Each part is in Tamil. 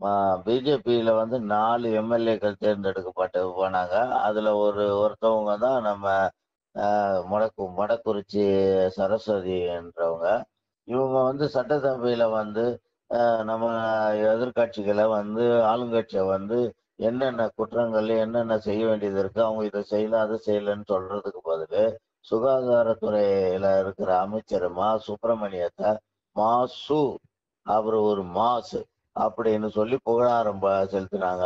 பிஜேபியில வந்து நாலு எம்எல்ஏக்கள் தேர்ந்தெடுக்கப்பட்டு போனாங்க அதுல ஒரு ஒருத்தவங்க தான் நம்ம ஆஹ், மொடக்கு மொடக்குறிச்சி சரஸ்வதி என்றவங்க இவங்க வந்து சட்டசபையில வந்து ஆஹ், நம்ம எதிர்க்கட்சிகளை வந்து ஆளுங்கட்சியை வந்து என்னென்ன குற்றங்கள் என்னென்ன செய்ய வேண்டியது இருக்கு அவங்க இதை செய்யல அதை செய்யலன்னு சொல்றதுக்கு பதிலு சுகாதாரத்துறையில இருக்கிற அமைச்சர் மா சுப்பிரமணியத்தை மாசு அவர் ஒரு மாசு அப்படின்னு சொல்லி புகழாரம் ப- செலுத்தினாங்க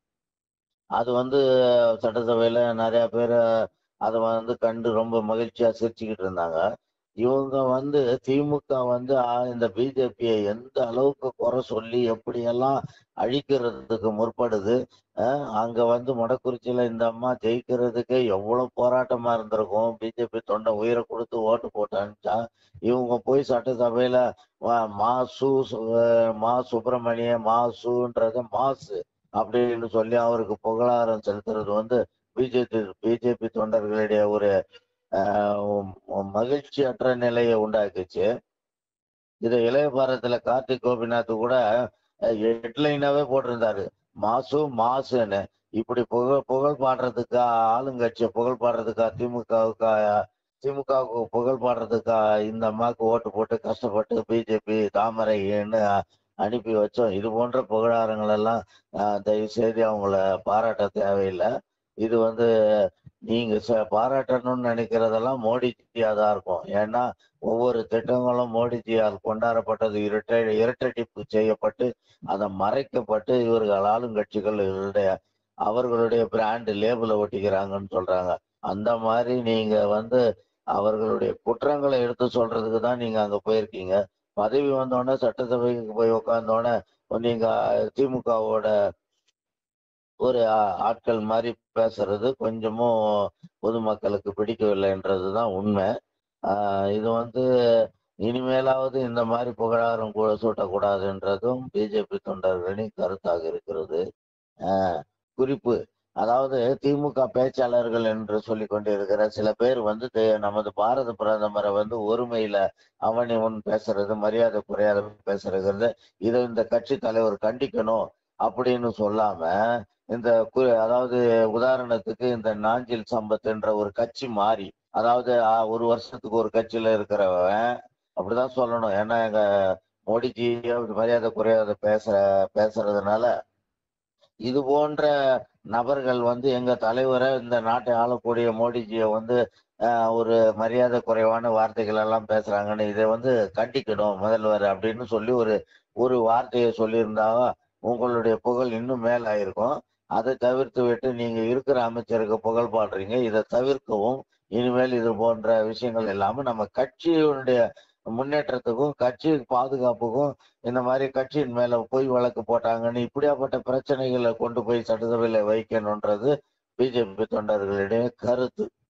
அது வந்து சட்டசபையில நிறைய பேர் அதை வந்து கண்டு ரொம்ப மகிழ்ச்சியா சிரிச்சுக்கிட்டு இருந்தாங்க இவங்க வந்து திமுக வந்து ஆ, இந்த பிஜேபியை எந்த அளவுக்கு குறை சொல்லி எப்படியெல்லாம் அழிக்கிறதுக்கு முற்படுது அஹ், அங்க வந்து மொடக்குறிச்சியில இந்த அம்மா ஜெயிக்கிறதுக்கு எவ்வளவு போராட்டமா இருந்திருக்கும் பிஜேபி தொண்டை உயிரை கொடுத்து ஓட்டு போட்டு அனுப்பிச்சா இவங்க போய் சட்டசபையில வா- மா சு சு- மா சுப்பிரமணிய மாசுன்றது மாசு அப்படின்னு சொல்லி அவருக்கு புகழாரம் செலுத்துறது வந்து பிஜேபி பிஜேபி தொண்டர்களிடையே ஒரு ஆஹ், உம் மகிழ்ச்சியற்ற நிலையை உண்டாக்குச்சு இதை இளைய பாரதத்துல கார்த்திக் கோபிநாத் கூட ஹெட்லைனாவே போட்டிருந்தாரு மாசு மாசுன்னு இப்படி புகழ் புகழ் பாடுறதுக்கா ஆளுங்கட்சியை புகழ் பாடுறதுக்கா திமுகவுக்கா திமுகவுக்கு புகழ் பாடுறதுக்கா இந்த அம்மாவுக்கு ஓட்டு போட்டு கஷ்டப்பட்டு பிஜேபி தாமரைன்னு அனுப்பி வச்சோம் இது போன்ற புகழாரங்கள் எல்லாம் ஆஹ், தயவு செய்து அவங்கள பாராட்ட தேவையில்லை இது வந்து நீங்க ச- பாராட்டணும்னு நினைக்கிறதெல்லாம் மோடிஜியா தான் இருக்கும் ஏன்னா ஒவ்வொரு திட்டங்களும் மோடிஜியால் கொண்டாடப்பட்டது இரட்டை இரட்டடிப்பு செய்யப்பட்டு அதை மறைக்கப்பட்டு இவர்கள் ஆளுங்கட்சிகளுடைய அவர்களுடைய பிராண்ட் லேபிளை ஒட்டிக்கிறாங்கன்னு சொல்றாங்க அந்த மாதிரி நீங்க வந்து அவர்களுடைய குற்றங்களை எடுத்து சொல்றதுக்கு தான் நீங்க அங்க போயிருக்கீங்க பதவி வந்தோடனே சட்டசபைக்கு போய் உட்கார்ந்தோடனே நீங்க திமுகவோட ஒரு ஆ- ஆட்கள் மாதிரி பேசுறது கொஞ்சமும் பொதுமக்களுக்கு பிடிக்கவில்லைன்றதுதான் உண்மை ஆஹ் இது வந்து இனிமேலாவது இந்த மாதிரி புகழாரம் கூட சூட்டக்கூடாதுன்றதும் பிஜேபி தொண்டர்களின் கருத்தாக இருக்கிறது ஆஹ் குறிப்பு அதாவது திமுக பேச்சாளர்கள் என்று சொல்லிக் கொண்டிருக்கிற சில பேர் வந்து தே- நமது பாரத பிரதமரை வந்து ஒருமையில அவன் இவன் பேசுறது மரியாதை குறையாத பேசுறது இதை இந்த கட்சி தலைவர் கண்டிக்கணும் அப்படின்னு சொல்லாம இந்த கு- அதாவது உதாரணத்துக்கு இந்த நாஞ்சில் சம்பத் என்ற ஒரு கட்சி மாறி அதாவது ஆ, ஒரு வருஷத்துக்கு ஒரு கட்சியில இருக்கிறவன் அப்படிதான் சொல்லணும் ஏன்னா எங்க மோடிஜி அப்படி மரியாதை குறையாத பேசுற பேசுறதுனால இது போன்ற நபர்கள் வந்து எங்க தலைவரை இந்த நாட்டை ஆளக்கூடிய மோடிஜியை வந்து ஆஹ், ஒரு மரியாதை குறைவான வார்த்தைகள் எல்லாம் பேசுறாங்கன்னு இதை வந்து கண்டிக்கணும் முதல்வர் அப்படின்னு சொல்லி ஒரு ஒரு வார்த்தையை சொல்லியிருந்தா உங்களுடைய புகழ் இன்னும் மேலாயிருக்கும் அதை தவிர்த்து விட்டு நீங்க இருக்கிற அமைச்சருக்கு புகழ் பாடுறீங்க இதை தவிர்க்கவும் இனிமேல் இது போன்ற விஷயங்கள் இல்லாம நம்ம கட்சியினுடைய முன்னேற்றத்துக்கும் கட்சி பாதுகாப்புக்கும் இந்த மாதிரி கட்சியின் மேல பொய் வழக்கு போட்டாங்கன்னு இப்படியாப்பட்ட பிரச்சனைகளை கொண்டு போய் சட்டசபையில வைக்கணும்ன்றது பிஜேபி தொண்டர்களிடையே கருத்து